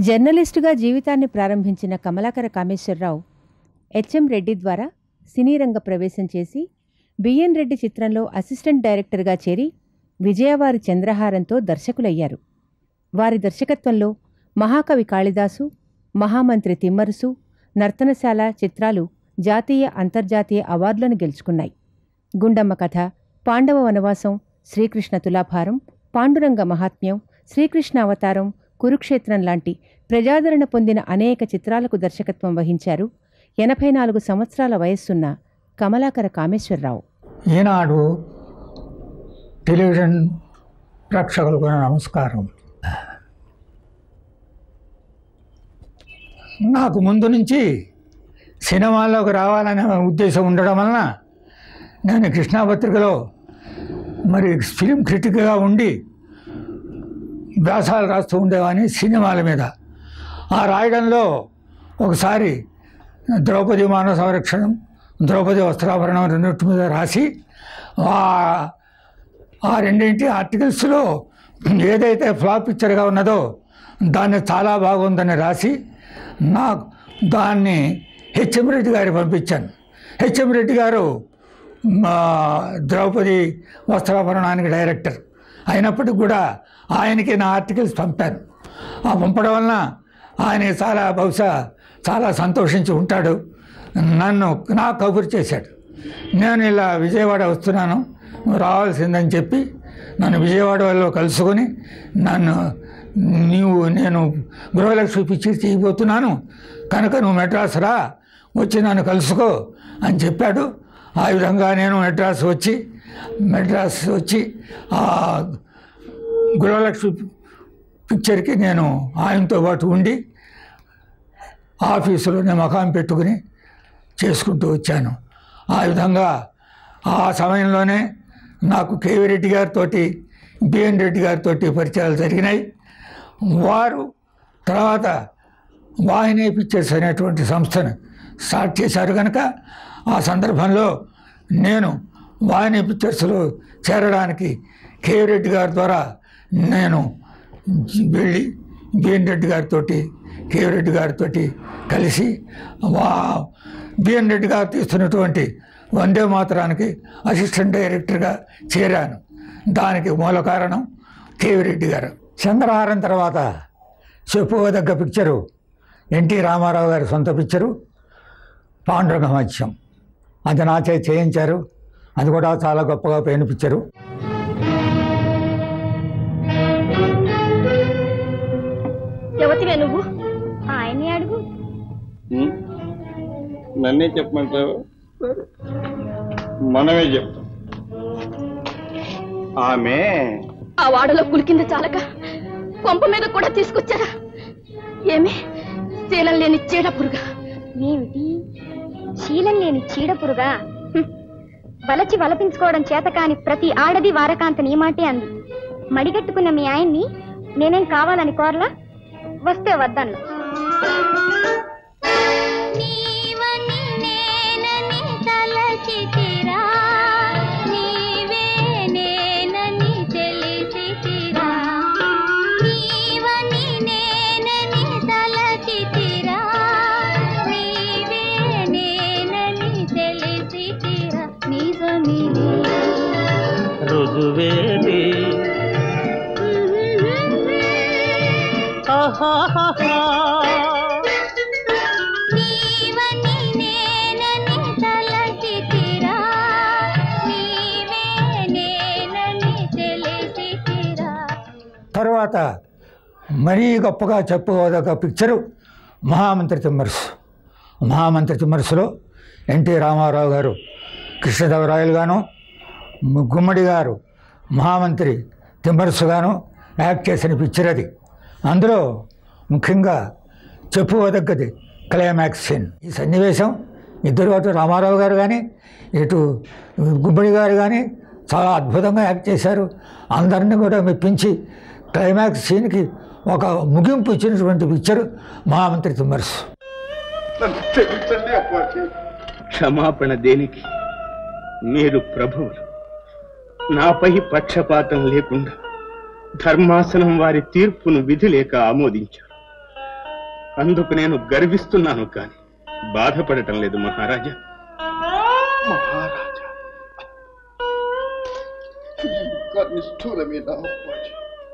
జర్నలిస్టుగా జీవితాన్ని ప్రారంభించిన కమలాకర కామేశ్వరరావు హెచ్ఎం రెడ్డి ద్వారా సినీ రంగ ప్రవేశం చేసి బిఎన్ రెడ్డి చిత్రంలో అసిస్టెంట్ డైరెక్టర్గా చేరి విజయవారి చంద్రహారంతో దర్శకులయ్యారు వారి దర్శకత్వంలో మహాకవి కాళిదాసు మహామంత్రి తిమ్మరుసు నర్తనశాల చిత్రాలు జాతీయ అంతర్జాతీయ అవార్డులను గెలుచుకున్నాయి గుండమ్మ కథ పాండవ వనవాసం శ్రీకృష్ణ తులాభారం పాండురంగ మహాత్మ్యం శ్రీకృష్ణ అవతారం కురుక్షేత్రం లాంటి ప్రజాదరణ పొందిన అనేక చిత్రాలకు దర్శకత్వం వహించారు ఎనభై నాలుగు సంవత్సరాల వయస్సున్న కమలాకర కామేశ్వరరావు ఈనాడు టెలివిజన్ ప్రేక్షకులకు నా నమస్కారం నాకు ముందు నుంచి సినిమాల్లోకి రావాలనే ఉద్దేశం ఉండడం వలన నేను కృష్ణాపత్రికలో మరి ఫిలిం క్రిటిక్గా ఉండి వ్యాసాలు రాస్తూ ఉండేవాని సినిమాల మీద ఆ రాయడంలో ఒకసారి ద్రౌపది మానవ సంరక్షణం ద్రౌపది వస్త్రాభరణం రెండింటి మీద రాసి ఆ- ఆ రెండింటి ఆర్టికల్స్లో ఏదైతే ఫ్లాప్ పిక్చర్గా ఉన్నదో దాన్ని చాలా బాగుందని రాసి నాకు దాన్ని హెచ్ఎం రెడ్డి గారికి పంపించాను హెచ్ఎం రెడ్డి గారు మా ద్రౌపది వస్త్రాభరణానికి డైరెక్టర్ అయినప్పటికి కూడా ఆయనకి నా ఆర్టికల్స్ పంపాను ఆ పంపడం వలన ఆయన చాలా బహుశా చాలా సంతోషించి ఉంటాడు నన్ను నాకు కబురు చేశాడు నేను ఇలా విజయవాడ వస్తున్నాను నువ్వు రావాల్సిందని చెప్పి నన్ను విజయవాడలో కలుసుకొని నన్ను నీవు నేను గృహలక్ష్మి పిక్చర్ చేయబోతున్నాను కనుక నువ్వు మెడ్రాస్ రా వచ్చి నన్ను కలుసుకో అని చెప్పాడు ఆ విధంగా నేను మెడ్రాస్ వచ్చి మెడ్రాస్ వచ్చి ఆ గృహలక్ష్మి పిక్చర్కి నేను ఆయనతో పాటు ఉండి ఆఫీసులోనే మకాం పెట్టుకుని చేసుకుంటూ వచ్చాను ఆ విధంగా ఆ సమయంలోనే నాకు కేవీ రెడ్డి గారితో బిఎన్ రెడ్డి గారితో పరిచయాలు జరిగినాయి వారు తర్వాత వాహిని పిక్చర్స్ అనేటువంటి సంస్థను స్టార్ట్ చేశారు కనుక ఆ సందర్భంలో నేను వాహిని పిక్చర్స్లో చేరడానికి కేవీ రెడ్డి గారి ద్వారా నేను వెళ్ళి బిఎన్ రెడ్డి గారితో కేవీ రెడ్డి గారితో కలిసి వా బిఎన్ రెడ్డి గారు తీస్తున్నటువంటి వందే మాతరానికి అసిస్టెంట్ డైరెక్టర్గా చేరాను దానికి మూల కారణం కేవీ రెడ్డి గారు చంద్రహారం తర్వాత చెప్పుకోదగ్గ పిక్చరు ఎన్టీ రామారావు గారి సొంత పిక్చరు పాండురంగ మత్స్యం అది నా చేతి చేయించారు అది కూడా చాలా గొప్పగా పోయిన పిక్చరు ఎవతివే నువ్వు ఆయన్ని అడుగు ఉం? నన్నే చెప్పమంటావు మనమే చెప్తాం ఆమె ఆ వాడలో కులికింది చాలక కొంప మీద కూడా తీసుకొచ్చారా ఏమి శీలం లేని చీడ పురుగా ఏమిటి శీలం లేని చీడపురుగా హ్మ్. వలచి వలపించుకోవడం చేత కాని ప్రతి ఆడది వారకాంత నీ మాటే అంది మడిగట్టుకున్న మీ ఆయన్ని నేనేం కావాలని కోరలా వస్తే వద్దన్న రుజువేది ఆహాహాహా. తర్వాత మరీ గొప్పగా చెప్పుకోదగ్గ పిక్చరు మహామంత్రి తిమ్మరుసు మహామంత్రి తిమ్మరుసులో ఎన్టీ రామారావు గారు కృష్ణదేవరాయలు గాను గుమ్మడి గారు మహామంత్రి తిమ్మరుసు గాను యాక్ట్ చేసిన పిక్చర్ అది అందులో ముఖ్యంగా చెప్పుకోదగ్గది క్లైమాక్స్ సీన్ ఈ సన్నివేశం ఇద్దరు అటు రామారావు గారు కానీ ఇటు గుమ్మడి గారు కానీ చాలా అద్భుతంగా యాక్ట్ చేశారు అందరినీ కూడా మెప్పించి క్లైమాక్స్ సీన్కి ఒక ముగింపు ఇచ్చినటువంటి పిక్చరు మహామంత్రి తిమ్మరుసు నన్ను క్షమించండి అప్పాజీ క్షమాపణ దేనికి మీరు ప్రభువులు నాపై పక్షపాతం లేకుండా ధర్మాసనం వారి తీర్పును విధి లేక ఆమోదించారు అందుకు నేను గర్విస్తున్నాను కానీ బాధపడటం లేదు మహారాజా మహారాజా ఇంకా నిష్ఠూరమేనా అప్పాజీ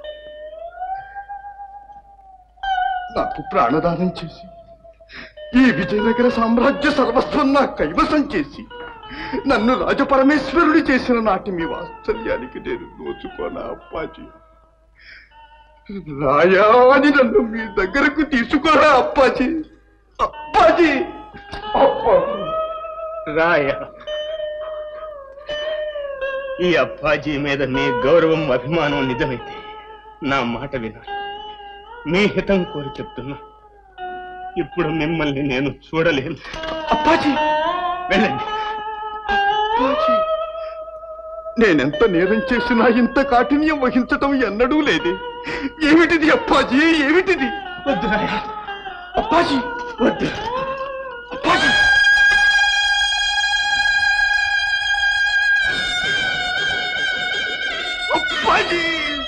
నాకు ప్రాణదానం చేసి ఈ విజయనగర సామ్రాజ్య సర్వస్వం నా కైవసం చేసి నన్ను రాజపరమేశ్వరుడి చేసిన నాటి మీ వాత్సల్యానికి నేను దోచుకోనా అప్పాజీ రాయా అని నన్ను మీ దగ్గరకు తీసుకోరా అప్పాజీ అప్పాజీ అప్పాజీ రాయ ఈ అప్పాజీ మీద మీ గౌరవం అభిమానం నిజమైతే నా మాట వినాలి మీ హితం కోరి చెప్తున్నా ఇప్పుడు మిమ్మల్ని నేను చూడలేను అప్పాజీ వెళ్ళండి అప్పాజీ నేనెంత నేరం చేసినా ఇంత కాఠిన్యం వహించటం ఎన్నడూ లేదే ఏమిటిది అప్పాజీ ఏమిటిది వద్దు రాయ అప్పాజీ వద్దు అప్పాజీ అప్పాజీ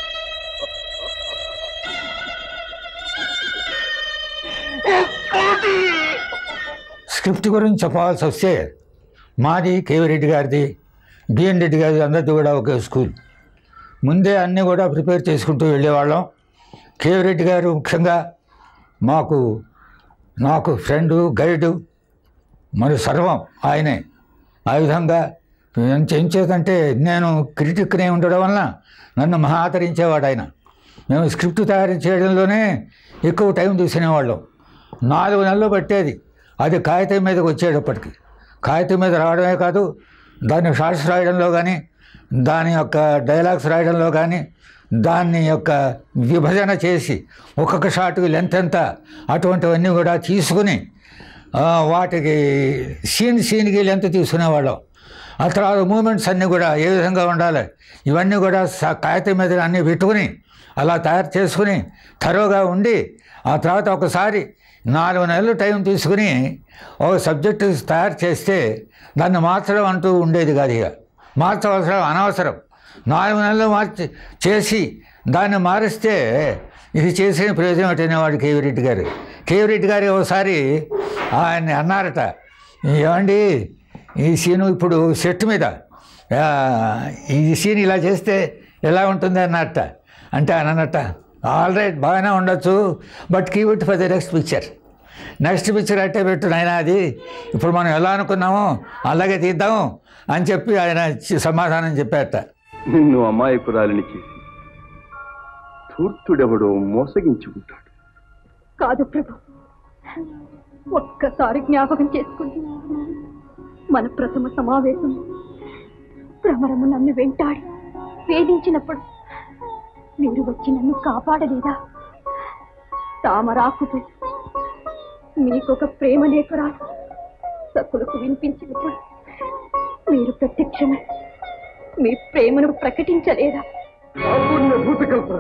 అప్పాజీ స్క్రిప్ట్ గురించి చెప్పాల్సి వస్తే మాది కేవీ రెడ్డి గారిది బిఎన్ రెడ్డి గారిది అందరిది కూడా ఒకే స్కూల్ ముందే అన్నీ కూడా ప్రిపేర్ చేసుకుంటూ వెళ్ళేవాళ్ళం కేవీ రెడ్డి గారు ముఖ్యంగా మాకు నాకు ఫ్రెండు గైడు మరి సర్వం ఆయనే ఆ విధంగా ఎంత ఏం చేతంటే నేను క్రిటిక్నే ఉండడం వలన నన్ను మహా ఆదరించేవాడు ఆయన మేము స్క్రిప్ట్ తయారు చేయడంలోనే ఎక్కువ టైం తీసుకునేవాళ్ళం నాలుగు నెలలు పట్టేది అది కాగితం మీదకి వచ్చేటప్పటికి కాగితం మీద రావడమే కాదు దాన్ని షార్ట్స్ రాయడంలో కానీ దాని యొక్క డైలాగ్స్ రాయడంలో కానీ దాన్ని యొక్క విభజన చేసి ఒక్కొక్క షాట్కి లెంత్ ఎంత అటువంటివన్నీ కూడా తీసుకుని ఆ, వాటికి సీన్ సీన్కి లెంత్ తీసుకునేవాళ్ళం ఆ తర్వాత మూమెంట్స్ అన్నీ కూడా ఏ విధంగా ఉండాలి ఇవన్నీ కూడా స- కాగితం మీద అన్నీ పెట్టుకుని అలా తయారు చేసుకుని తరోగా ఉండి ఆ తర్వాత ఒకసారి నాలుగు నెలలు టైం తీసుకుని ఒక సబ్జెక్టు తయారు చేస్తే దాన్ని మార్చడం అంటూ ఉండేది కాదు ఇక మార్చవలసిన అనవసరం నాలుగు నెలలు మార్చి చేసి దాన్ని మారిస్తే ఇది చేసిన ప్రయోజనం ఏంటనేవాడు కేవీ రెడ్డి గారు కేవీ రెడ్డి గారు ఒకసారి ఆయన్ని అన్నారట ఏమండి ఈ సీను ఇప్పుడు సెట్ మీద ఆ, ఈ సీన్ ఇలా చేస్తే ఎలా ఉంటుంది అన్నట్ట అంటే ఆయన అన్నట్ట ఆల్ రైట్ బాగానే ఉండొచ్చు but give it for the next picture next picture అంటే పెట్టు నాయన అది ఇప్పుడు మనం ఎలా అనుకున్నామో అలాగే తీద్దాము అని చెప్పి ఆయన చి- సమాధానం చెప్పారట నిన్ను అమాయకురాలిని చేసి ధూర్తుడెవడో మోసగించుకుంటాడు కాదు ప్రభు ఒక్కసారి జ్ఞాపకం చేసుకోండి మన ప్రథమ సమావేశం భ్రమరము నన్ను వెంటాడి వేధించినప్పుడు మీరు వచ్చి నన్ను కాపాడలేదా తామరాకుతూ మీకొక ప్రేమ లేఖ రాదు సకులకు వినిపించినప్పుడు మీరు ప్రత్యక్షమే మీ ప్రేమను ప్రకటించలేదా భూతకల్పన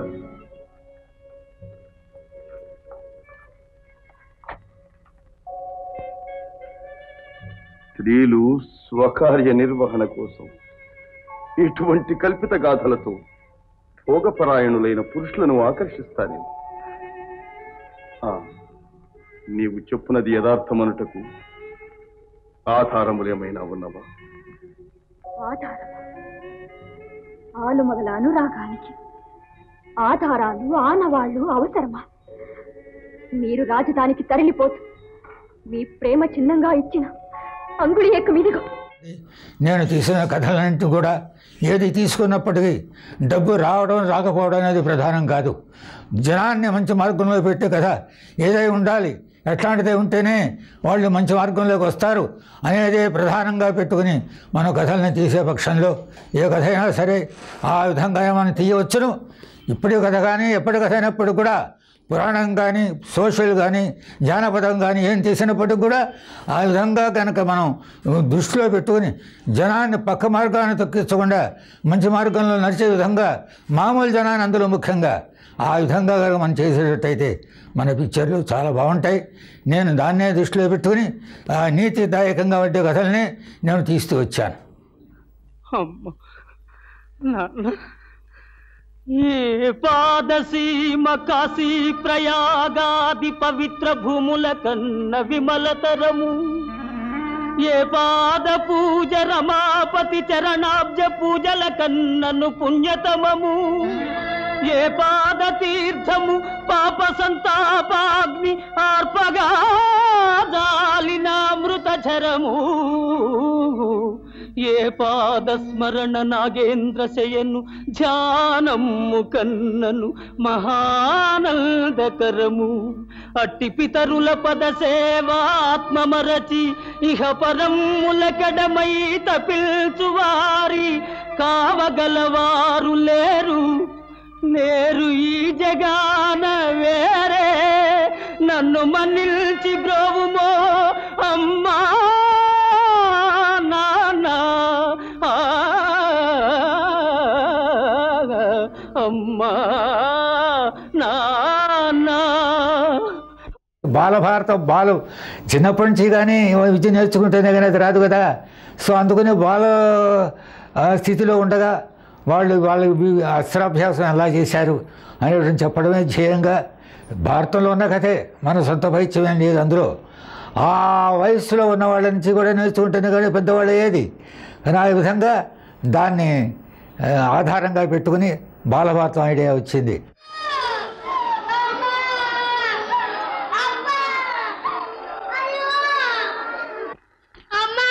స్త్రీలు స్వకార్య నిర్వహణ కోసం ఇటువంటి కల్పిత గాథలతో భోగపరాయణులైన పురుషులను ఆకర్షిస్తానేమో ఆ, నీవు చెప్పునది యథార్థమనుటకు ఆధారములేమైనా ఉన్నవా ఆధారం ఆలుమగల అనురాగానికి ఆధారాలు ఆనవాళ్లు అవసరమా మీరు రాజధానికి తరలిపోతూ మీ ప్రేమ చిన్నంగా ఇచ్చిన అంగుళి ఎక్క మీదిగో నేను తీసిన కథలన్నింటి కూడా ఏది తీసుకున్నప్పటికీ డబ్బు రావడం రాకపోవడం అనేది ప్రధానం కాదు జనాన్ని మంచి మార్గంలో పెట్టే కథ ఏదై ఉండాలి ఎట్లాంటిదే ఉంటేనే వాళ్ళు మంచి మార్గంలోకి వస్తారు అనేదే ప్రధానంగా పెట్టుకుని మన కథల్ని తీసే పక్షంలో ఏ కథ అయినా సరే ఆ విధంగా మనం తీయవచ్చును ఇప్పటి కథ కానీ ఎప్పటి కథ అయినప్పుడు కూడా పురాణం కానీ సోషల్ కానీ జానపదం కానీ ఏం తీసినప్పటికి కూడా ఆ విధంగా కనుక మనం దృష్టిలో పెట్టుకుని జనాన్ని పక్క మార్గాన్ని తొక్కించకుండా మంచి మార్గంలో నడిచే విధంగా మామూలు జనాన్ని అందులో ముఖ్యంగా ఆ విధంగా కనుక మనం చేసేటట్టయితే మన పిక్చర్లు చాలా బాగుంటాయి నేను దాన్నే దృష్టిలో పెట్టుకుని ఆ నీతిదాయకంగా ఉండే కథల్ని నేను తీస్తూ వచ్చాను అమ్మ నాన్న ఏ పాదసీమ కాశీ ప్రయాగాది పవిత్ర భూముల కన్న విమలతరము ఏ పాద పూజ రమాపతి చరణాబ్జ పూజల కన్నను పుణ్యతమము ఏ పాద తీర్థము పాప సంతాపాగ్ని ఆర్పగా జాలినామృత ఝరము ఏ పాద స్మరణ నాగేంద్ర శయను ధ్యానము కన్నను మహానందకరము అట్టి పితరుల పద సేవాత్మమరచి ఇహ పరముల కడమై తపిల్చువారి కావగలవారు లేరు లేరు ఈ జగాన వేరే నన్ను మన్నిల్చి బ్రోవుమో అమ్మా నాన్న ఆ, అమ్మా నాన్న బాలభారతం బాలు చిన్నప్పటి నుంచి కానీ విద్య నేర్చుకుంటేనే కానీ అది రాదు కదా సో అందుకని బాల ఆ, స్థితిలో ఉండగా వాళ్ళు వాళ్ళ వి- అస్త్రాభ్యాసం ఎలా చేశారు అనేటువంటి చెప్పడమే ధ్యేయంగా భారతంలో ఉన్న కథే మన సొంత పైత్యం లేదు అందులో ఆ వయస్సులో ఉన్న వాళ్ళ నుంచి కూడా నేర్చుకుంటేనే కానీ పెద్దవాళ్ళు అయ్యేది కానీ ఆ విధంగా దాన్ని ఆ, ఆధారంగా పెట్టుకుని బాలభారతం ఐడియా వచ్చింది అమ్మా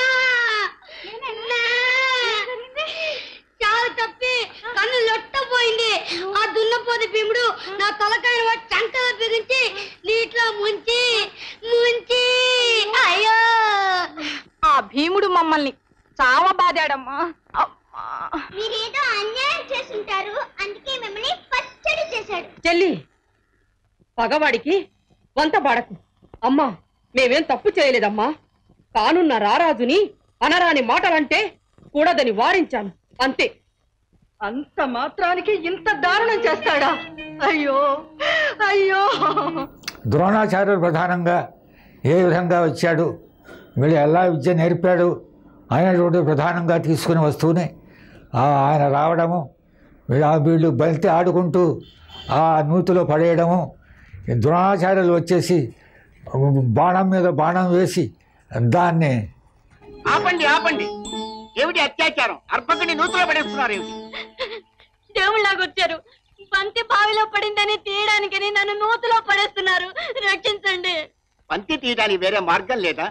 చావు తప్పి కన్ను లొట్టపోయింది ఆ దున్నపోతే భీముడు నా తలకాయ చంకలో బిగించి నీటిలో ముంచి ముంచి అయ్యో ఆ భీముడు మమ్మల్ని చావబాదాడమ్మా మీరేదో అన్యాయం చేస్తుంటారు అందుకే మిమ్మల్ని పచ్చడి చేశాడు చెల్లి పగవాడికి వంత పడకు అమ్మా మేమేం తప్పు చేయలేదమ్మా కానున్న రారాజుని అనరాని మాటలంటే కూడదని వారించాను అంతే అంత మాత్రానికి ఇంత దారుణం చేస్తాడా అయ్యో అయ్యో ద్రోణాచార్యుడు ప్రధానంగా ఏ విధంగా వచ్చాడు వీళ్ళు ఎలా విద్య నేర్పాడు అనేటువంటి ప్రధానంగా తీసుకునే వస్తువుని ఆ ఆయన రావడము వీళ్ళు ఆ వీళ్ళు బలితే ఆడుకుంటూ ఆ నూతిలో పడేయడము ఈ ద్రోణాచార్యులు వచ్చేసి బాణం మీద బాణం వేసి దాన్ని ఆపండి ఆపండి ఏమిటి అత్యాచారం అర్పకుని నూతులో పడేస్తున్నారు ఏమిటి దేవుళ్ళగా వచ్చారు బంతి బావిలో పడిందని తీయడానికని నన్ను నూతులో పడేస్తున్నారు రక్షించండి పంతి తీయడానికి వేరే మార్గం లేదా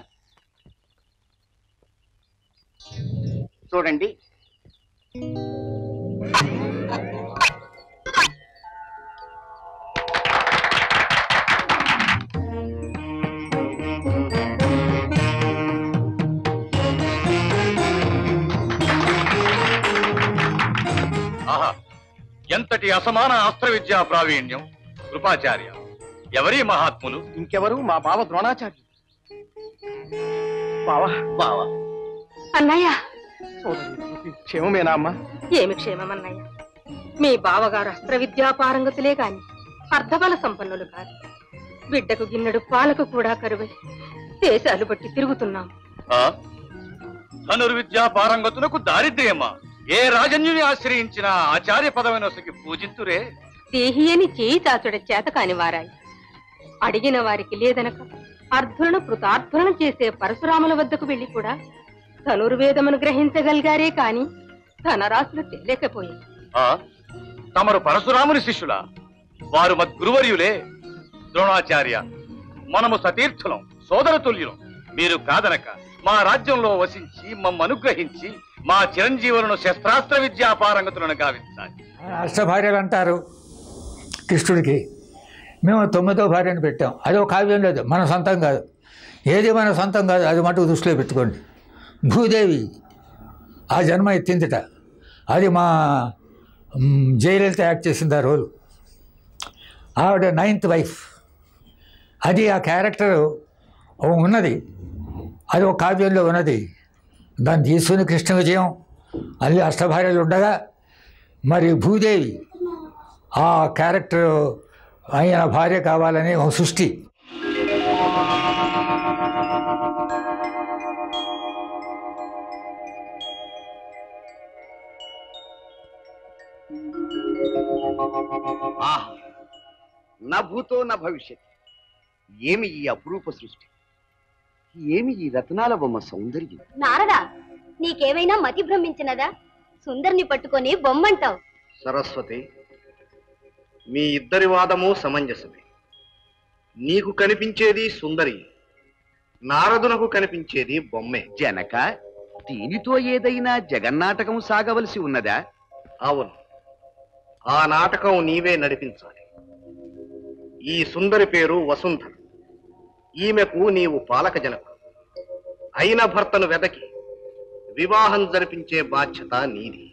చూడండి ఆహా ఎంతటి అసమాన అస్త్ర విద్యా ప్రావీణ్యం కృపాచార్య ఎవరి మహాత్ములు ఇంకెవరు మా బావ ద్రోణాచార్య బావా బావా అన్నయ్య సోదరి క్షేమమేనా అమ్మా ఏమి క్షేమమన్నయ్య మీ బావగారు అస్త్ర విద్యా పారంగతులే కాని అర్ధబల సంపన్నులు కాదు బిడ్డకు గిన్నెడు పాలకు కూడా కరువై దేశాలు బట్టి తిరుగుతున్నాం ఆ? ధనుర్విద్యా పారంగతులకు దారిద్ర్యమా ఏ రాజన్యుని ఆశ్రయించిన ఆచార్య పదవిన వసకి పూజింతురే దేహి అని చేయి చాచుడ చేత కాని వారాయి అడిగిన వారికి లేదనక అర్ధులను కృతార్థులను చేసే పరశురాముల వద్దకు వెళ్లి కూడా ధనుర్వేదమును గ్రహించగలిగారే కాని ధనరాశులు తేలేకపోయాయి ఆ? తమరు పరశురాముని శిష్యులా వారు మద్గురువర్యులే ద్రోణాచార్య మనము సతీర్థులం సోదరతుల్యులం మీరు కాదనక మా రాజ్యంలో వసించి మమ్మ అనుగ్రహించి మా చిరంజీవులను శస్త్రాస్త్ర విద్యా పారంగతులను గావించాలి అష్టభార్యలు అంటారు కృష్ణుడికి మేము తొమ్మిదో భార్యను పెట్టాం అది ఒక కావ్యం లేదు మన సొంతం కాదు ఏది మన సొంతం కాదు అది మటుకు దృష్టిలో పెట్టుకోండి భూదేవి ఆ జన్మ ఎత్తిందిట అది మా మ్, జయలలిత యాక్ట్ చేసింది ఆ రోలు ఆవిడ నైన్త్ వైఫ్ అది ఆ క్యారెక్టర్ ఉన్నది అది ఒక కావ్యంలో ఉన్నది దాన్ని తీసుకుని కృష్ణ విజయం అల్లి అష్టభార్యలు ఉండగా మరి భూదేవి ఆ క్యారెక్టర్ ఆయన భార్య కావాలని ఒక సృష్టి నా భూతో నా భవిష్యత్ ఏమి ఈ అపురూప సృష్టి ఏమి ఈ రత్నాల బొమ్మ సౌందర్యం నారదా నీకేమైనా మతి భ్రమించినదా సుందర్ని పట్టుకొని బొమ్మంటావు సరస్వతి మీ ఇద్దరి వాదము సమంజసమే నీకు కనిపించేది సుందరి నారదునకు కనిపించేది బొమ్మే జనక దీనితో ఏదైనా జగన్నాటకం సాగవలసి ఉన్నదా అవును ఆ నాటకం నీవే నడిపించాలి ఈ సుందరి పేరు వసుంధర ఈమెకు నీవు పాలక జనకు అయిన భర్తను వెదకి వివాహం జరిపించే బాధ్యత నీది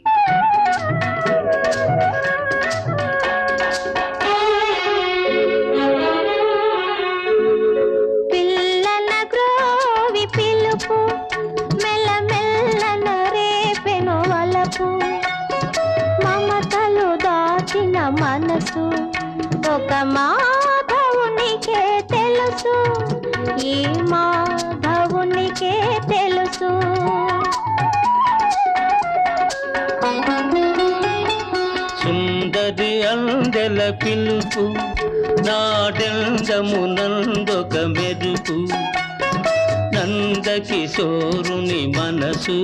పిల్లల గ్రోవి పిలుపు మెల్ల మెల్లన రేపెను వలపు మమతలు దాచిన మనసు ఒక మాధవునికే తెలుసు ఈ మాధవునికే తెలుసు సుందరి అందెల పిలుపు నాడెందమునందొక మెరుపు నందకిశోరుని మనసు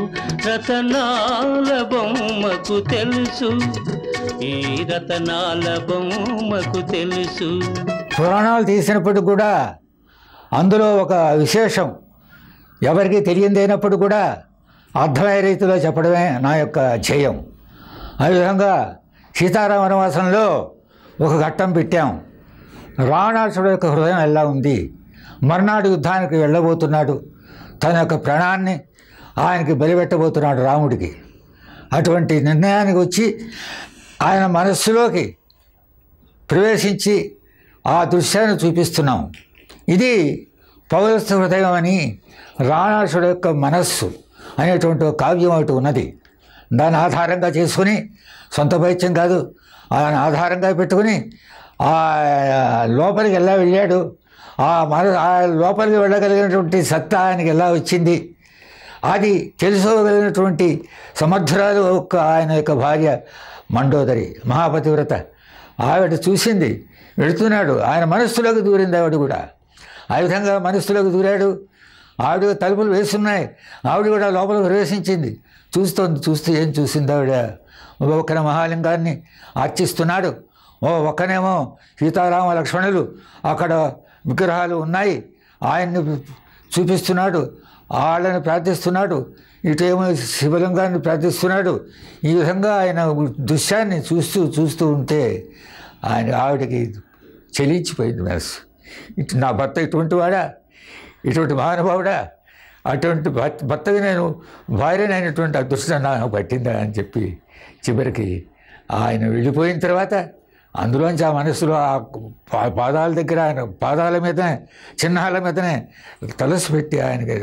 రతనాల బొమ్మకు తెలుసు ఈ రతనాల బొమ్మకు తెలుసు పురాణాలు తీసినప్పుడు కూడా అందులో ఒక విశేషం ఎవరికి తెలియదైనప్పుడు కూడా అర్థమయ్యే రీతిలో చెప్పడమే నా యొక్క ధ్యేయం ఆ విధంగా సీతారామ వనవాసంలో ఒక ఘట్టం పెట్టాం రావణాసుడు యొక్క హృదయం ఎలా ఉంది మర్నాడు యుద్ధానికి వెళ్ళబోతున్నాడు తన యొక్క ప్రాణాన్ని ఆయనకి బలిపెట్టబోతున్నాడు రాముడికి అటువంటి నిర్ణయానికి వచ్చి ఆయన మనస్సులోకి ప్రవేశించి ఆ దృశ్యాన్ని చూపిస్తున్నాం ఇది పౌరస్థ హృదయం అని రావణాసుడు యొక్క మనస్సు అనేటువంటి ఒక కావ్యం ఒకటి ఉన్నది దాన్ని ఆధారంగా చేసుకుని సొంత పైత్యం కాదు ఆయన ఆధారంగా పెట్టుకుని ఆ లోపలికి ఎలా వెళ్ళాడు ఆ మన ఆ లోపలికి వెళ్ళగలిగినటువంటి సత్తా ఆయనకి ఎలా వచ్చింది అది తెలుసుకోగలిగినటువంటి సమర్థురాలు ఒక ఆయన యొక్క భార్య మండోదరి మహాపతివ్రత ఆవిడ చూసింది వెళుతున్నాడు ఆయన మనస్సులోకి దూరింది ఆవిడ కూడా ఆ విధంగా మనస్సులోకి దూరాడు ఆవిడ తలుపులు వేస్తున్నాయి ఆవిడ కూడా లోపల ప్రవేశించింది చూస్తోంది చూస్తూ ఏం చూసింది ఆవిడ ఒక్కన మహాలింగాన్ని అర్చిస్తున్నాడు ఓ ఒక్కనేమో సీతారామ లక్ష్మణులు అక్కడ విగ్రహాలు ఉన్నాయి ఆయన్ని చూపిస్తున్నాడు వాళ్ళని ప్రార్థిస్తున్నాడు ఇటేమో శివలింగాన్ని ప్రార్థిస్తున్నాడు ఈ విధంగా ఆయన దృశ్యాన్ని చూస్తూ చూస్తూ ఉంటే ఆయన ఆవిడకి చెలించిపోయింది మనసు ఇటు నా భర్త ఇటువంటి వాడా ఇటువంటి మహానుభావుడా అటువంటి భర్త భర్తకి నేను భార్యనైనటువంటి అదృష్టం నాకు పట్టిందా అని చెప్పి చివరికి ఆయన వెళ్ళిపోయిన తర్వాత అందులోంచి ఆ మనసులో ఆ పా- పాదాల దగ్గర ఆయన పాదాల మీదనే చిహ్నాల మీదనే తలసు పెట్టి ఆయనకి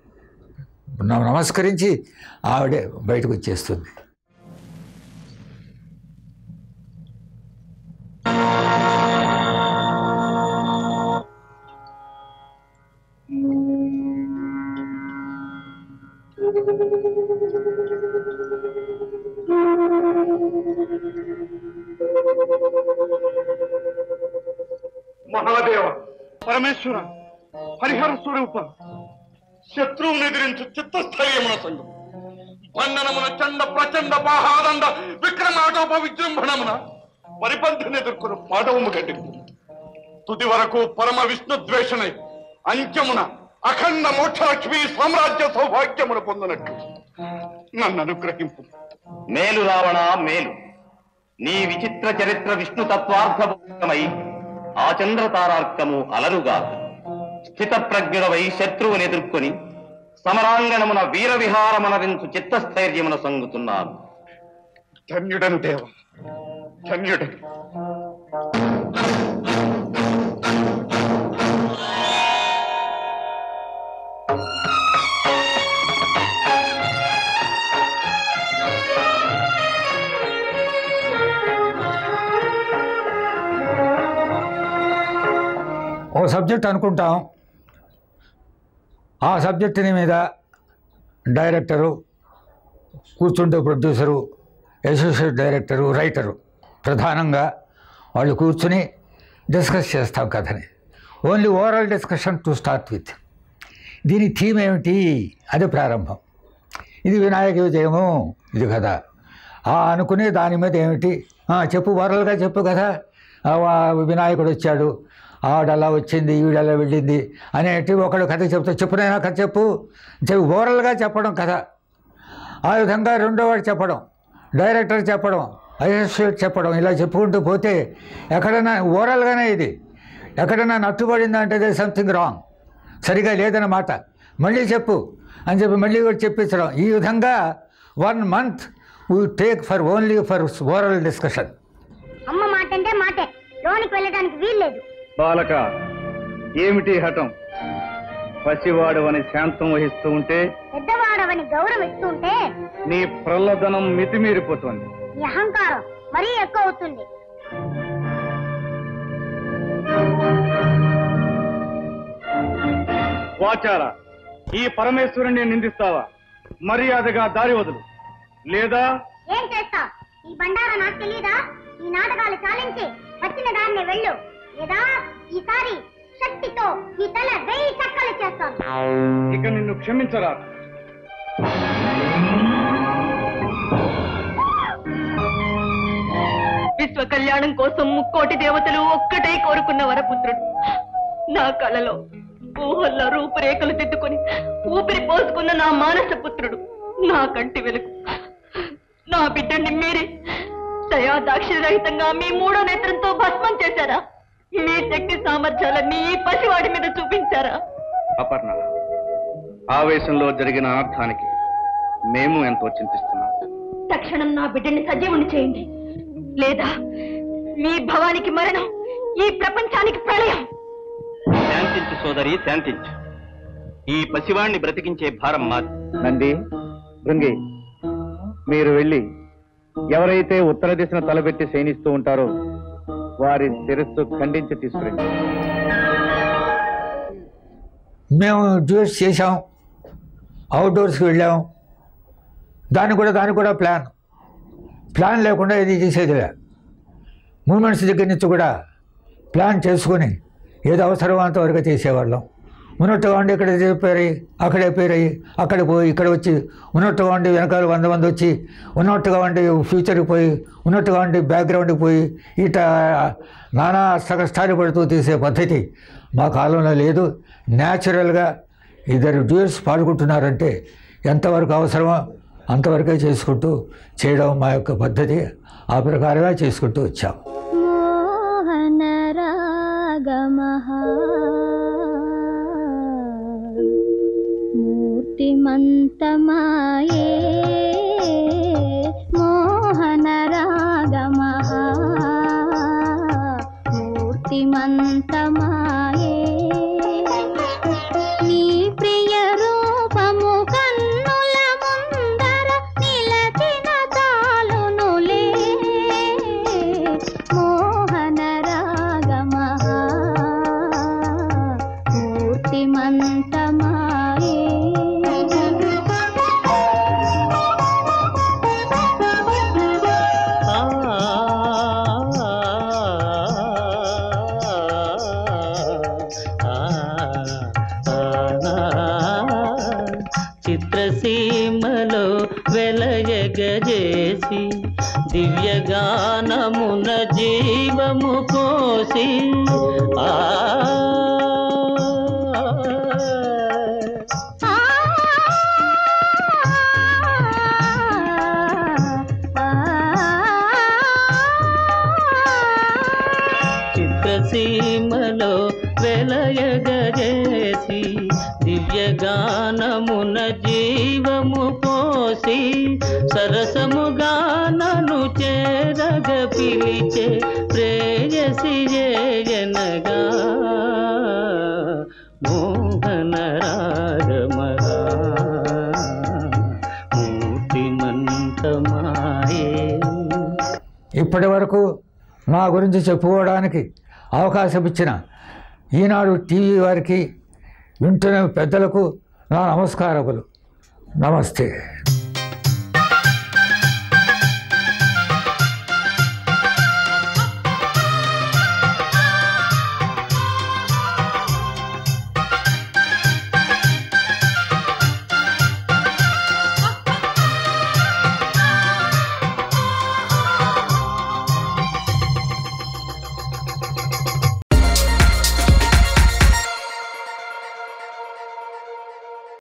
న- నమస్కరించి ఆవిడే బయటకు వచ్చేస్తుంది మహాదేవ పరమేశ్వర హరిహర స్వరూప శత్రువుని ఎదిరించు చిత్తస్థైర్యమున సంఘం బంధనమున చండ ప్రచండ బాహాదండ విక్రమాటోప విజృంభణమున పరిపంథిని ఎదుర్కొను పాఠవము గట్టి తుది వరకు పరమ విష్ణు ద్వేషణై అంత్యమున అఖండ మోక్షలక్ష్మి సామ్రాజ్య సౌభాగ్యమును పొందినట్లు నన్ను అనుగ్రహింపు మేలు రావణ మేలు నీ విచిత్ర చరిత్ర విష్ణు తత్వార్థమై ఆ చంద్ర తారార్కము అలరుగా స్థిత ప్రజ్ఞుడవై శత్రువుని ఎదుర్కొని సమరాంగణమున వీర విహారమనరించు చిత్తస్థైర్యమున సంగుతున్నాను ధన్యుడను దేవ ధన్యుడను ఓ సబ్జెక్ట్ అనుకుంటాం ఆ సబ్జెక్టుని మీద డైరెక్టరు కూర్చుండే ప్రొడ్యూసరు అసోసియేట్ డైరెక్టరు రైటరు ప్రధానంగా వాళ్ళు కూర్చుని డిస్కస్ చేస్తాం కథని only overall discussion to start with దీని థీమ్ ఏమిటి అది ప్రారంభం ఇది వినాయక విజయము ఇది కదా ఆ అనుకునే దాని మీద ఏమిటి ఆ, చెప్పు ఓరల్గా చెప్పు కదా ఆ, వా- వినాయకుడు వచ్చాడు ఆవిడలా వచ్చింది ఈవిడలా వెళ్ళింది అనేటి ఒకడు కథ చెప్తా చెప్పునైనా కథ చెప్పు చెప్పు ఓరల్గా చెప్పడం కథ ఆ విధంగా రెండో వాడు చెప్పడం డైరెక్టర్ చెప్పడం అసోసియేట్ చెప్పడం ఇలా చెప్పుకుంటూ పోతే ఎక్కడైనా ఓరల్గానే ఇది ఎక్కడైనా నట్టుబడిందంటే దే సంథింగ్ రాంగ్ సరిగా లేదన్నమాట మళ్ళీ చెప్పు అని చెప్పి మళ్ళీ కూడా చెప్పించడం ఈ విధంగా one month we take for only for oral discussion అమ్మ మాట అంటే మాటే లోనికి వెళ్ళడానికి వీల్లేదు బాలక ఏమిటి హఠం పసివాడవని శాంతం వహిస్తూ ఉంటే పెద్దవాడవని గౌరవం ఇస్తుంటే నీ ప్రల్లదనం మితిమీరిపోతోంది నీ అహంకారం మరీ ఎక్కువ అవుతుంది వాచారా ఈ పరమేశ్వరుణ్ణి నిందిస్తావా మర్యాదగా దారి వదులు లేదా ఏం చేస్తావ్ ఈ బండారా నాకు తెలీదా ఈ నాటకాలు చాలించి వచ్చిన దారిని వెళ్ళు లేదా ఈసారి శక్తితో ఈ తల వెయ్యి చక్కలు చేస్తాను ఇక నిన్ను క్షమించరా విశ్వ కళ్యాణం కోసం ముక్కోటి దేవతలు ఒక్కటే కోరుకున్న వరపుత్రుడు నా కలలో ఊహల్లో రూపురేఖలు దిద్దుకొని ఊపిరి పోసుకున్న నా మానస పుత్రుడు నా కంటి వెలుగు నా బిడ్డని మీరే దయా దాక్షిణరహితంగా మీ మూడో నేత్రంతో భస్మం చేశారా మీ శక్తి సామర్థ్యాలన్నీ ఈ పసివాడి మీద చూపించారా అపర్ణ ఆవేశంలో జరిగిన అనర్థానికి మేము ఎంతో చింతిస్తున్నాం తక్షణం నా బిడ్డని సజీవుని చేయండి లేదా మీ భవానికి మరణం ఈ ప్రపంచానికి ప్రళయం శాంతించు సోదరి శాంతించు ఈ పసివాణ్ణి బ్రతికించే భారం మాది నంది భృంగి మీరు వెళ్ళి ఎవరైతే ఉత్తర దిశను తలబెట్టి శయనిస్తూ ఉంటారో వారి శిరస్సు ఖండించి తీసుకురండి మేము జ్యూస్ చేసాం అవుట్డోర్స్కి వెళ్ళాం దానికి కూడా దానికి కూడా ప్లాన్ ప్లాన్ లేకుండా ఇది చేసేదిలే మూమెంట్స్ దగ్గర నుంచి కూడా ప్లాన్ చేసుకొని ఏది అవసరమో అంతవరకు చేసేవాళ్ళం ఉన్నట్టుగా ఉండి ఇక్కడ చెప్పారు అక్కడే పేరయ్యి అక్కడ పోయి ఇక్కడ వచ్చి ఉన్నట్టుగా ఉండి వెనకాల వంద మంది వచ్చి ఉన్నట్టుగా ఉండి ఫ్యూచర్కి పోయి ఉన్నట్టుగా ఉండి బ్యాక్గ్రౌండ్కి పోయి ఇట నానా కష్టాలు పడుతూ తీసే పద్ధతి మా కాలంలో లేదు న్యాచురల్గా ఇద్దరు డ్యూయర్స్ పాడుకుంటున్నారంటే ఎంతవరకు అవసరమో అంతవరకే చేసుకుంటూ చేయడం మా యొక్క పద్ధతి ఆ ప్రకారంగా చేసుకుంటూ వచ్చాం మోహన రాగమః మూర్తిమంతమాయే మోహన రాగమః మూర్తిమంతమాయే నీ ప్రియ రూపము కన్నుల ముందర నిలచిన తాలునులే మోహన రాగమః మూర్తిమంతమాయే చిత్రసీమలో వెలయగజేసి దివ్యగానమున జీవము పోసి ఆ చిత్రసీమలో వెలయగజేసి దివ్యగానమున జీవము పోసి సరసముగా నన్ను చేరగ పిలిచే ప్రేయసి జనగా మోహన రాగమరా మూర్తిమంతమాయే ఇప్పటి వరకు నా గురించి చెప్పుకోవడానికి అవకాశం ఇచ్చిన ఈనాడు టీవీ వారికి వింటున్న పెద్దలకు నా నమస్కారములు నమస్తే